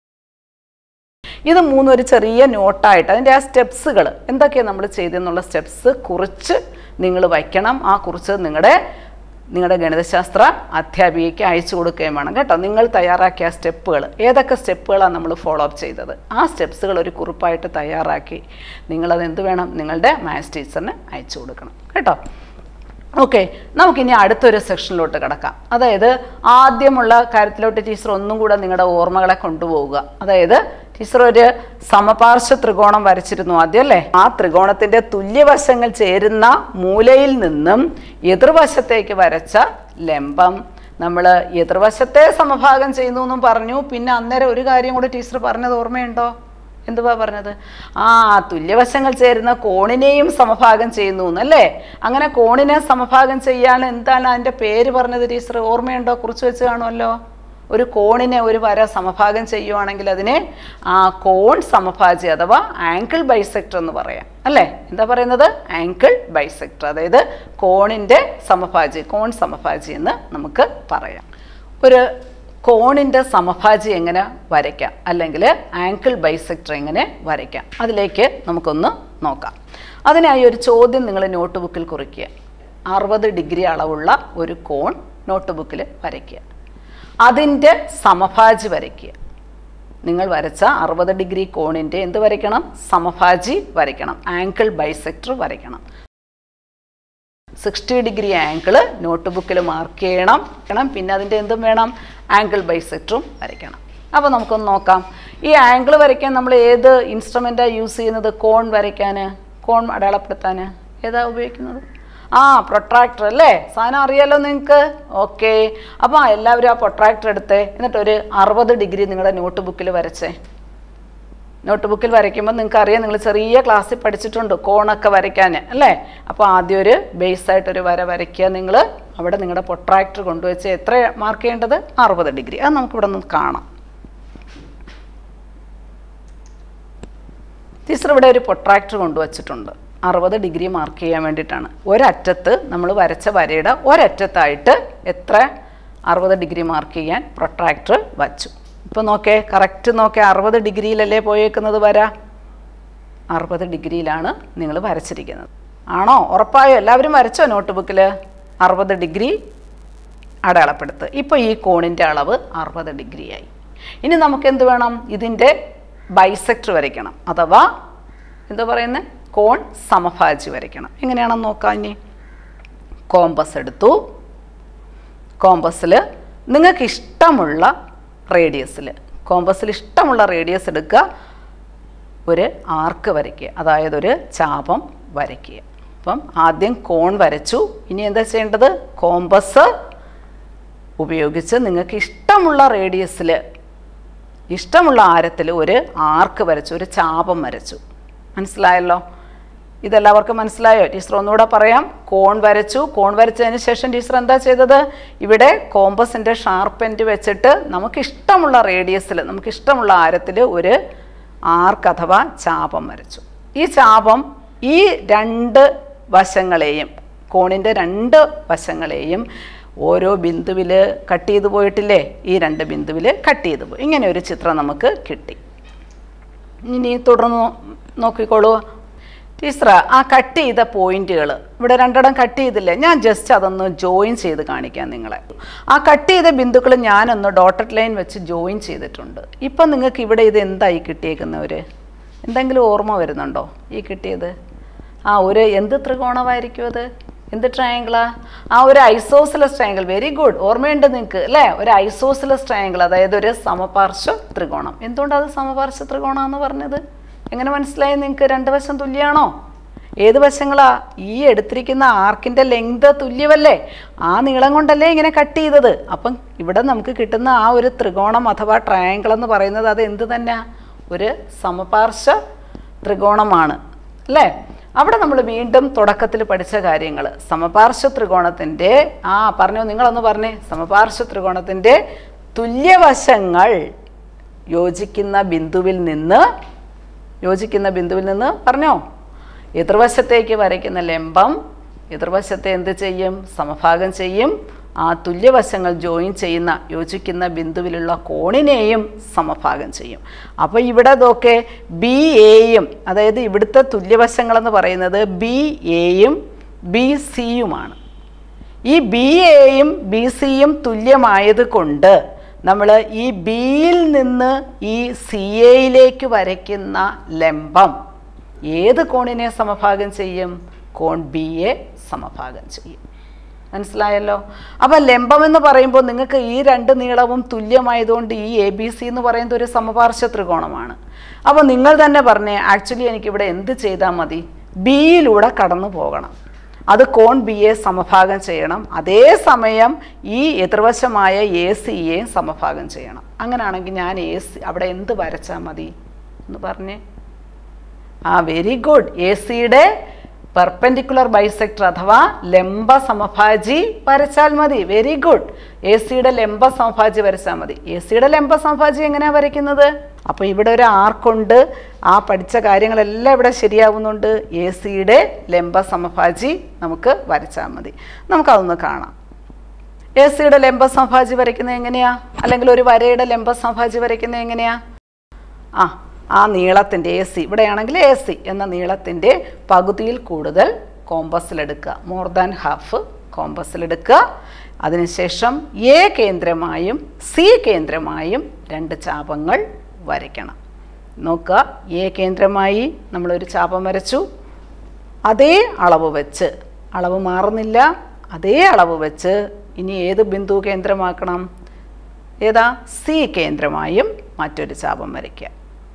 ഇത് മൂന്നും ഒരു ചെറിയ നോട്ടായിട്ട് അതിൻ്റെ ആ സ്റ്റെപ്സുകൾ എന്തൊക്കെയാണ് നമ്മൾ ചെയ്തെന്നുള്ള സ്റ്റെപ്സ് കുറിച്ച് നിങ്ങൾ വയ്ക്കണം ആ കുറിച്ച് നിങ്ങളുടെ നിങ്ങളുടെ ഗണിതശാസ്ത്ര അധ്യാപികയ്ക്ക് അയച്ചു കൊടുക്കുകയും വേണം കേട്ടോ നിങ്ങൾ തയ്യാറാക്കിയ സ്റ്റെപ്പുകൾ ഏതൊക്കെ സ്റ്റെപ്പുകളാണ് നമ്മൾ ഫോളോ അപ്പ് ചെയ്തത് ആ സ്റ്റെപ്സുകൾ ഒരു കുറിപ്പായിട്ട് തയ്യാറാക്കി നിങ്ങളത് എന്ത് വേണം നിങ്ങളുടെ മാത്സ് ടീച്ചറിന് അയച്ചു കൊടുക്കണം കേട്ടോ ഓക്കെ നമുക്കിനി അടുത്തൊരു സെക്ഷനിലോട്ട് കിടക്കാം അതായത് ആദ്യമുള്ള കാര്യത്തിലോട്ട് ടീച്ചർ ഒന്നും കൂടെ നിങ്ങളുടെ ഓർമ്മകളെ കൊണ്ടുപോവുക അതായത് ടീച്ചർ ഒരു സമപാർശ്വ ത്രികോണം വരച്ചിരുന്നു ആദ്യം അല്ലേ ആ ത്രികോണത്തിന്റെ തുല്യവശങ്ങൾ ചേരുന്ന മൂലയിൽ നിന്നും എതിർവശത്തേക്ക് വരച്ച ലംബം നമ്മൾ എതിർവശത്തെ സമഭാഗം ചെയ്യുന്നു എന്നും പറഞ്ഞു പിന്നെ അന്നേരം ഒരു കാര്യം കൂടെ ടീച്ചർ പറഞ്ഞത് ഓർമ്മയുണ്ടോ എന്തുവാ പറഞ്ഞത് ആ തുല്യവശങ്ങൾ ചേരുന്ന കോണിനെയും സമഭാഗം ചെയ്യുന്നു എന്നല്ലേ അങ്ങനെ കോണിനെ സമഭാഗം ചെയ്യാൻ എന്താണ് അതിൻ്റെ പേര് പറഞ്ഞത് ടീച്ചർ ഓർമ്മയുണ്ടോ കുറിച്ച് വെച്ച് കാണുമല്ലോ ഒരു കോണിനെ ഒരു വര സമഭാഗം ചെയ്യുവാണെങ്കിൽ അതിനെ ആ കോൺ സമഭാജി അഥവാ ആങ്കിൾ ബൈസെക്ടർ എന്ന് പറയാം അല്ലേ എന്താ പറയുന്നത് ആങ്കിൾ ബൈസെക്ടർ അതായത് കോണിൻ്റെ സമഭാജി കോൺ സമഭാജി എന്ന് നമുക്ക് പറയാം ഒരു കോണിൻ്റെ സമഭാജി എങ്ങനെ വരയ്ക്കാം അല്ലെങ്കിൽ ആങ്കിൾ ബൈസെക്ടർ എങ്ങനെ വരയ്ക്കാം അതിലേക്ക് നമുക്കൊന്ന് നോക്കാം അതിനായി ഒരു ചോദ്യം നിങ്ങൾ നോട്ട് ബുക്കിൽ കുറിക്കുക അറുപത് ഡിഗ്രി അളവുള്ള ഒരു കോൺ നോട്ട് ബുക്കിൽ വരയ്ക്കുക അതിൻ്റെ സമഭാജി വരയ്ക്കുക നിങ്ങൾ വരച്ച അറുപത് ഡിഗ്രി കോണിൻ്റെ എന്ത് വരയ്ക്കണം സമഭാജി വരയ്ക്കണം ആങ്കിൾ ബൈസെക്ടർ വരയ്ക്കണം സിക്സ്റ്റി ഡിഗ്രി ആംഗിൾ നോട്ട് ബുക്കിൽ മാർക്ക് ചെയ്യണം വേണം പിന്നെ അതിൻ്റെ എന്തും വേണം ആംഗിൾ ബൈസെക്ടറും വരയ്ക്കണം അപ്പോൾ നമുക്കൊന്ന് നോക്കാം ഈ ആംഗിൾ വരയ്ക്കാൻ നമ്മൾ ഏത് ഇൻസ്ട്രുമെൻറ്റാണ് യൂസ് ചെയ്യുന്നത് കോൺ വരയ്ക്കാൻ കോൺ അടയാളപ്പെടുത്താൻ ഏതാ ഉപയോഗിക്കുന്നത് ആ പ്രൊട്രാക്ടർ അല്ലേ സാധനം അറിയാലോ നിങ്ങൾക്ക് ഓക്കെ അപ്പോൾ എല്ലാവരും ആ പ്രൊട്രാക്ടർ എടുത്തേ എന്നിട്ട് ഒരു അറുപത് ഡിഗ്രി നിങ്ങളുടെ നോട്ട് ബുക്കിൽ വരച്ചേ നോട്ട് ബുക്കിൽ വരയ്ക്കുമ്പോൾ നിങ്ങൾക്ക് അറിയാം നിങ്ങൾ ചെറിയ ക്ലാസ്സിൽ പഠിച്ചിട്ടുണ്ട് കോണൊക്കെ വരയ്ക്കാൻ അല്ലേ അപ്പോൾ ആദ്യം ഒരു ബേസ് ആയിട്ടൊരു വര വരയ്ക്കുക നിങ്ങൾ അവിടെ നിങ്ങളുടെ പൊട്രാക്ടർ കൊണ്ടുവച്ച് എത്ര മാർക്ക് ചെയ്യേണ്ടത് അറുപത് ഡിഗ്രി അത് നമുക്കിവിടെ നിന്ന് കാണാം ടീച്ചർ ഇവിടെ ഒരു പൊട്രാക്ടർ കൊണ്ടുവച്ചിട്ടുണ്ട് അറുപത് ഡിഗ്രി മാർക്ക് ചെയ്യാൻ വേണ്ടിയിട്ടാണ് ഒരറ്റത്ത് നമ്മൾ വരച്ച വരയുടെ ഒരറ്റത്തായിട്ട് എത്ര അറുപത് ഡിഗ്രി മാർക്ക് ചെയ്യാൻ പ്രൊട്രാക്ടർ വച്ചു ഇപ്പോൾ നോക്കേ കറക്റ്റ് നോക്കേ അറുപത് ഡിഗ്രിയിലല്ലേ പോയേക്കുന്നത് വര അറുപത് ഡിഗ്രിയിലാണ് നിങ്ങൾ വരച്ചിരിക്കുന്നത് ആണോ ഉറപ്പായോ എല്ലാവരും വരച്ചോ നോട്ട് ബുക്കിൽ അറുപത് ഡിഗ്രി അടയാളപ്പെടുത്ത് ഇപ്പോൾ ഈ കോണിൻ്റെ അളവ് അറുപത് ഡിഗ്രിയായി ഇനി നമുക്ക് എന്ത് വേണം ഇതിൻ്റെ ബൈസെക്ടർ വരയ്ക്കണം അഥവാ എന്താ പറയുന്നത് കോൺ സമഭാജി വരയ്ക്കണം എങ്ങനെയാണെന്ന് നോക്കാം ഇനി കോമ്പസ് എടുത്തു കോമ്പസിൽ നിങ്ങൾക്ക് ഇഷ്ടമുള്ള റേഡിയസിൽ കോമ്പസിൽ ഇഷ്ടമുള്ള റേഡിയസ് എടുക്കുക ഒരു ആർക്ക് വരയ്ക്കുക അതായത് ഒരു ചാപം വരയ്ക്കുക അപ്പം ആദ്യം കോൺ വരച്ചു ഇനി എന്താ ചെയ്യേണ്ടത് കോമ്പസ് ഉപയോഗിച്ച് നിങ്ങൾക്ക് ഇഷ്ടമുള്ള റേഡിയസിൽ ഇഷ്ടമുള്ള ആരത്തിൽ ഒരു ആർക്ക് വരച്ചു ഒരു ചാപം വരച്ചു മനസ്സിലായല്ലോ ഇതെല്ലാവർക്കും മനസ്സിലായോ ടീച്ചർ ഒന്നുകൂടെ പറയാം കോൺ വരച്ചു കോൺ വരച്ചതിന് ശേഷം ടീച്ചർ എന്താ ചെയ്തത് ഇവിടെ കോമ്പസിൻ്റെ ഷാർപ്പെൻറ്റ് വെച്ചിട്ട് നമുക്ക് ഇഷ്ടമുള്ള റേഡിയസിൽ നമുക്ക് ഇഷ്ടമുള്ള ആരത്തിൽ ഒരു ആർക്ക് അഥവാ ചാപം വരച്ചു ഈ ചാപം ഈ രണ്ട് വശങ്ങളെയും കോണിൻ്റെ രണ്ട് വശങ്ങളെയും ഓരോ ബിന്ദുവിൽ കട്ട് ചെയ്ത് പോയിട്ടില്ലേ ഈ രണ്ട് ബിന്ദുവിൽ കട്ട് ചെയ്ത് പോയി ഇങ്ങനെ ഒരു ചിത്രം നമുക്ക് കിട്ടി ഇനി തുടർന്ന് നോ- നോക്കിക്കോളൂ ടീച്ചർ ആ കട്ട് ചെയ്ത പോയിന്റുകൾ ഇവിടെ രണ്ടിടം കട്ട് ചെയ്തില്ലേ ഞാൻ ജസ്റ്റ് അതൊന്ന് ജോയിൻ ചെയ്ത് കാണിക്കാം നിങ്ങളെ ആ കട്ട് ചെയ്ത ബിന്ദുക്കൾ ഞാനൊന്ന് ഡോട്ടഡ് ലൈൻ വെച്ച് ജോയിൻ ചെയ്തിട്ടുണ്ട് ഇപ്പം നിങ്ങൾക്ക് ഇവിടെ ഇത് എന്തായി കിട്ടിയേക്കുന്നവർ എന്തെങ്കിലും ഓർമ്മ വരുന്നുണ്ടോ ഈ കിട്ടിയത് ആ ഒരു എന്ത് ത്രികോണമായിരിക്കും അത് എന്ത് ട്രയാങ്കിളാ ആ ഒരു ഐസോസിലസ് ട്രയാങ്കിൾ വെരി ഗുഡ് ഓർമ്മയുണ്ട് നിങ്ങൾക്ക് അല്ലേ ഒരു ഐസോസിലസ് ട്രയാങ്കിൾ അതായത് ഒരു സമപാർശ്വ ത്രികോണം എന്തുകൊണ്ടാണ് അത് സമപാർശ്വ ത്രികോണം എന്ന് പറഞ്ഞത് എങ്ങനെ മനസ്സിലായി നിങ്ങൾക്ക് രണ്ട് വശം തുല്യമാണോ ഏത് വശങ്ങളാ ഈ എടുത്തിരിക്കുന്ന ആർക്കിൻ്റെ ലെങ്ത് തുല്യമല്ലേ ആ നീളം കൊണ്ടല്ലേ ഇങ്ങനെ കട്ട് ചെയ്തത് അപ്പം ഇവിടെ നമുക്ക് കിട്ടുന്ന ആ ഒരു ത്രികോണം അഥവാ ട്രയാങ്കിൾ എന്ന് പറയുന്നത് അത് എന്ത് തന്നെ ഒരു സമപാർശ്വ ത്രികോണമാണ് അല്ലേ അവിടെ നമ്മൾ വീണ്ടും തുടക്കത്തിൽ പഠിച്ച കാര്യങ്ങൾ സമപാർശ്വ ത്രികോണത്തിൻ്റെ ആ പറഞ്ഞോ നിങ്ങളൊന്ന് പറഞ്ഞേ സമപാർശ്വ ത്രികോണത്തിൻ്റെ തുല്യവശങ്ങൾ യോജിക്കുന്ന ബിന്ദുവിൽ നിന്ന് യോജിക്കുന്ന ബിന്ദുവിൽ നിന്ന് പറഞ്ഞോ എതിർവശത്തേക്ക് വരയ്ക്കുന്ന ലംബം എതിർവശത്തെ എന്ത് ചെയ്യും സമഭാഗം ചെയ്യും ആ തുല്യവശങ്ങൾ ജോയിൻ ചെയ്യുന്ന യോജിക്കുന്ന ബിന്ദുവിലുള്ള കോണിനെയും സമഭാഗം ചെയ്യും അപ്പോൾ ഇവിടെ ഇതൊക്കെ ബി എയും അതായത് ഇവിടുത്തെ തുല്യവശങ്ങളെന്ന് പറയുന്നത് ബി എയും ബി സിയുമാണ് ഈ ബി എയും ബി സിയും തുല്യമായത് കൊണ്ട് നമ്മൾ ഈ ബിയിൽ നിന്ന് ഈ സി എയിലേക്ക് വരയ്ക്കുന്ന ലംബം ഏത് കോണിനെ സമഭാഗം ചെയ്യും കോൺ ബി എ സമഭാഗം ചെയ്യും മനസ്സിലായല്ലോ അപ്പോൾ ലംബം എന്ന് പറയുമ്പോൾ നിങ്ങൾക്ക് ഈ രണ്ട് നീളവും തുല്യമായതുകൊണ്ട് ഈ എ ബി സി എന്ന് പറയുന്നത് ഒരു സമപാർശ്വ ത്രികോണമാണ് അപ്പോൾ നിങ്ങൾ തന്നെ പറഞ്ഞേ ആക്ച്വലി എനിക്കിവിടെ എന്ത് ചെയ്താൽ മതി ബിയിലൂടെ കടന്നു പോകണം അത് കോൺ ബി എ സമഭാഗം ചെയ്യണം അതേസമയം ഈ എതിർവശമായ എ സിയെയും സമഭാഗം ചെയ്യണം അങ്ങനെയാണെങ്കിൽ ഞാൻ എ സി അവിടെ എന്ത് വരച്ചാൽ മതി എന്ന് പറഞ്ഞേ ആ വെരി ഗുഡ് എ സിയുടെ പെർപെൻഡിക്കുലർ ബൈസെക്ടർ അഥവാ ലംബ സമഭാജി വരച്ചാൽ മതി വെരി ഗുഡ് എ സിയുടെ ലംബ സമഭാജി വരച്ചാൽ മതി എ സിയുടെ ലംബ സമഭാജി എങ്ങനെയാണ് വരയ്ക്കുന്നത് അപ്പോൾ ഇവിടെ ഒരു ആർക്കുണ്ട് ആ പഠിച്ച കാര്യങ്ങളെല്ലാം ഇവിടെ ശരിയാവുന്നുണ്ട് എ സിയുടെ ലംബ സമഭാജി നമുക്ക് വരച്ചാൽ മതി നമുക്കതൊന്ന് കാണാം എ സിയുടെ ലംബ സമഭാജി വരയ്ക്കുന്നത് എങ്ങനെയാ അല്ലെങ്കിൽ ഒരു വരയുടെ ലംബ സമഭാജി വരയ്ക്കുന്നത് എങ്ങനെയാ ആ ആ നീളത്തിൻ്റെ എ സി ഇവിടെയാണെങ്കിൽ എ സി എന്ന നീളത്തിൻ്റെ പകുതിയിൽ കൂടുതൽ കോമ്പസിലെടുക്കുക മോർ ദാൻ ഹാഫ് കോമ്പസിലെടുക്കുക അതിനുശേഷം എ കേന്ദ്രമായും സി കേന്ദ്രമായും രണ്ട് ചാപങ്ങൾ വരയ്ക്കണം നോക്കുക എ കേന്ദ്രമായി നമ്മളൊരു ചാപം വരച്ചു അതേ അളവ് വെച്ച് അളവ് മാറുന്നില്ല അതേ അളവ് വെച്ച് ഇനി ഏത് ബിന്ദു കേന്ദ്രമാക്കണം ഏതാ സി കേന്ദ്രമായും മറ്റൊരു ചാപം വരയ്ക്കുക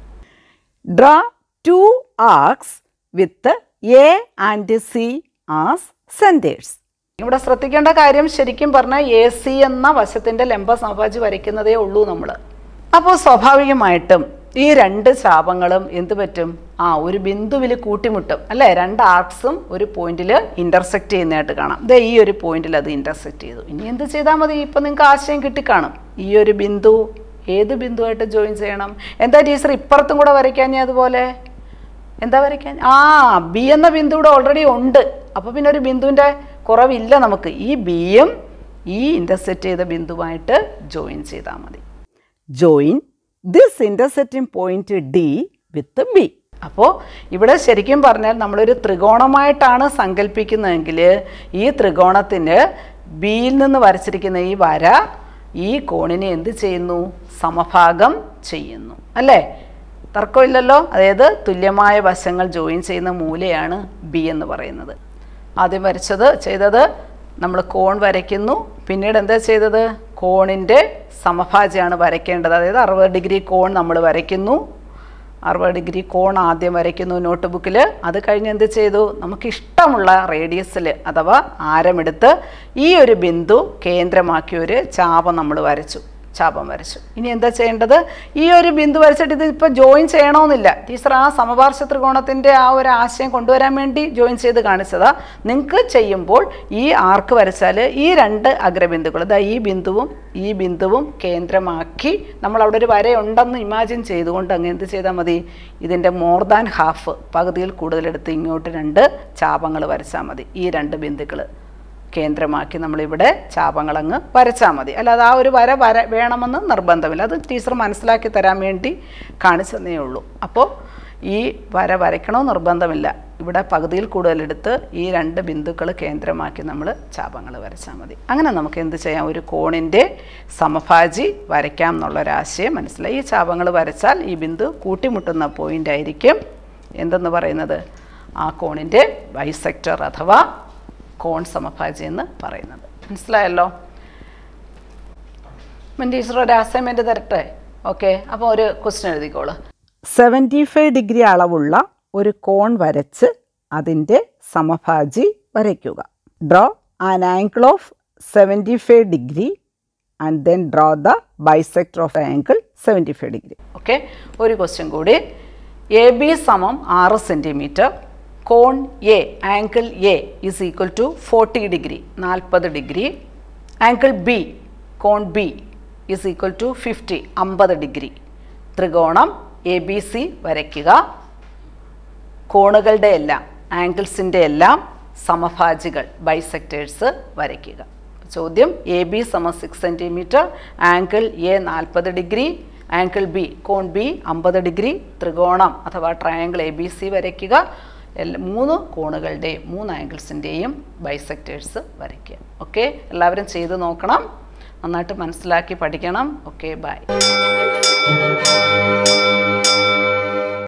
Draw two arcs with A and C as centers. ഇവിടെ ശ്രദ്ധിക്കേണ്ട കാര്യം ശരിക്കും പറഞ്ഞാൽ എ സി എന്ന വശത്തിൻ്റെ ലംബ സമഭാജി വരയ്ക്കുന്നതേ ഉള്ളൂ നമ്മൾ അപ്പോൾ സ്വാഭാവികമായിട്ടും ഈ രണ്ട് ചാപങ്ങളും എന്ത് പറ്റും ആ ഒരു ബിന്ദുവിൽ കൂട്ടിമുട്ടും അല്ലേ രണ്ട് ആർക്സും ഒരു പോയിന്റിൽ ഇന്റർസെക്റ്റ് ചെയ്യുന്നതായിട്ട് കാണാം ദേ ഈ ഒരു പോയിന്റിൽ അത് ഇന്റർസെക്റ്റ് ചെയ്തു ഇനി എന്ത് ചെയ്താൽ മതി ഇപ്പം നിങ്ങൾക്ക് ആശയം കിട്ടിക്കാണും ഈ ഒരു ബിന്ദു ഏത് ബിന്ദുവായിട്ട് ജോയിൻ ചെയ്യണം എന്താ ടീച്ചർ ഇപ്പുറത്തും കൂടെ വരയ്ക്കാൻ അതുപോലെ എന്താ വരയ്ക്കാൻ ആ ബി എന്ന ബിന്ദു ഇവിടെ ഓൾറെഡി ഉണ്ട് അപ്പോൾ പിന്നെ ഒരു ബിന്ദുവിൻ്റെ കുറവില്ല നമുക്ക് ഈ ബിയും ഈ ഇന്റർസെക്റ്റ് ചെയ്ത ബിന്ദുവായിട്ട് ജോയിൻ ചെയ്താൽ മതി Join this intersecting point D with B. അപ്പോൾ ഇവിടെ ശരിക്കും പറഞ്ഞാൽ നമ്മളൊരു ത്രികോണമായിട്ടാണ് സങ്കല്പിക്കുന്നതെങ്കിൽ ഈ ത്രികോണത്തിന് ബിയിൽ നിന്ന് വരച്ചിരിക്കുന്ന ഈ വര ഈ കോണിനെ എന്ത് ചെയ്യുന്നു സമഭാഗം ചെയ്യുന്നു അല്ലേ തർക്കമില്ലല്ലോ അതായത് തുല്യമായ വശങ്ങൾ ജോയിൻ ചെയ്യുന്ന മൂലയാണ് ബി എന്ന് പറയുന്നത് ആദ്യം വരച്ചത് ചെയ്തത് നമ്മൾ കോൺ വരയ്ക്കുന്നു പിന്നീട് എന്താ ചെയ്തത് കോണിൻ്റെ സമഭാജയാണ് വരയ്ക്കേണ്ടത് അതായത് അറുപത് ഡിഗ്രി കോൺ നമ്മൾ വരയ്ക്കുന്നു അറുപത് ഡിഗ്രി കോൺ ആദ്യം വരയ്ക്കുന്നു നോട്ട് ബുക്കിൽ അത് കഴിഞ്ഞ് എന്ത് ചെയ്തു നമുക്ക് ഇഷ്ടമുള്ള റേഡിയസിൽ അഥവാ ആരമെടുത്ത് ഈ ഒരു ബിന്ദു കേന്ദ്രമാക്കി ഒരു ചാപം നമ്മൾ വരച്ചു ചാപം വരച്ചു ഇനി എന്താ ചെയ്യേണ്ടത് ഈ ഒരു ബിന്ദു വരച്ചിട്ട് ഇത് ഇപ്പോൾ ജോയിൻ ചെയ്യണമെന്നില്ല ടീച്ചർ ആ സമപാർശ്വ ത്രികോണത്തിൻ്റെ ആ ഒരു ആശയം കൊണ്ടുവരാൻ വേണ്ടി ജോയിൻ ചെയ്ത് കാണിച്ചതാ നിങ്ങൾക്ക് ചെയ്യുമ്പോൾ ഈ ആർക്ക് വരച്ചാൽ ഈ രണ്ട് അഗ്രബിന്ദുക്കൾ ഇതാ ഈ ബിന്ദുവും ഈ ബിന്ദുവും കേന്ദ്രമാക്കി നമ്മൾ അവിടെ ഒരു വരയുണ്ടെന്ന് ഇമാജിൻ ചെയ്തുകൊണ്ട് അങ്ങ് എന്ത് ചെയ്താൽ മതി ഇതിൻ്റെ മോർ ദാൻ ഹാഫ് പകുതിയിൽ കൂടുതലെടുത്ത് ഇങ്ങോട്ട് രണ്ട് ചാപങ്ങൾ വരച്ചാൽ മതി ഈ രണ്ട് ബിന്ദുക്കൾ കേന്ദ്രമാക്കി നമ്മളിവിടെ ചാപങ്ങളങ്ങ് വരച്ചാൽ മതി അല്ലാതെ ആ ഒരു വര വര വേണമെന്ന് നിർബന്ധമില്ല അത് ടീച്ചർ മനസ്സിലാക്കി തരാൻ വേണ്ടി കാണിച്ചതേ ഉള്ളൂ അപ്പോൾ ഈ വര വരയ്ക്കണോ നിർബന്ധമില്ല ഇവിടെ പകുതിയിൽ കൂടുതലെടുത്ത് ഈ രണ്ട് ബിന്ദുക്കൾ കേന്ദ്രമാക്കി നമ്മൾ ചാപങ്ങൾ വരച്ചാൽ മതി അങ്ങനെ നമുക്ക് എന്ത് ചെയ്യാം ഒരു കോണിൻ്റെ സമഭാജി വരയ്ക്കാം എന്നുള്ളൊരാശയം മനസ്സിലായി ഈ ചാപങ്ങൾ വരച്ചാൽ ഈ ബിന്ദു കൂട്ടിമുട്ടുന്ന പോയിൻ്റ് ആയിരിക്കും എന്തെന്ന് പറയുന്നത് ആ കോണിൻ്റെ ബൈസെക്ടർ അഥവാ കോൺ സമഭാജി എന്ന് പറയുന്നത് മനസ്സിലായല്ലോ മിൻ ടീച്ചർ ഒരു അസൈൻമെൻറ്റ് തരട്ടെ ഓക്കെ അപ്പോൾ ഒരു ക്വസ്റ്റ്യൻ എഴുതിക്കോളൂ സെവൻറ്റി ഫൈവ് ഡിഗ്രി അളവുള്ള ഒരു കോൺ വരച്ച് അതിൻ്റെ സമഭാജി വരയ്ക്കുക draw an angle of seventy five degree and then draw the bisector of angle seventy five degree okay ഒരു ക്വസ്റ്റ്യൻ കൂടി എ ബി സമം ആറ് സെൻറ്റിമീറ്റർ കോൺ A angle A is equal to forty degree നാൽപ്പത് ഡിഗ്രി ആംഗിൾ ബി കോൺ B is equal to fifty അമ്പത് degree ത്രികോണം A B C വരയ്ക്കുക കോണുകളുടെ എല്ലാം ആംഗിൾസിൻ്റെ എല്ലാം സമഭാജികൾ ബൈസെക്ടേഴ്സ് വരയ്ക്കുക ചോദ്യം എ ബി സമ സിക്സ് സെൻറ്റിമീറ്റർ ആംഗിൾ എ നാൽപ്പത് ഡിഗ്രി ആംഗിൾ ബി കോൺ ബി അമ്പത് ഡിഗ്രി ത്രികോണം അഥവാ ട്രയാങ്കിൾ എ ബി സി വരയ്ക്കുക എല്ലാ മൂന്ന് കോണുകളുടെയും മൂന്ന് ആംഗിൾസിൻ്റെയും ബൈസെക്ടേഴ്സ് വരയ്ക്കുക ഓക്കെ എല്ലാവരും ചെയ്ത് നോക്കണം നന്നായിട്ട് മനസ്സിലാക്കി പഠിക്കണം ഓക്കെ ബൈ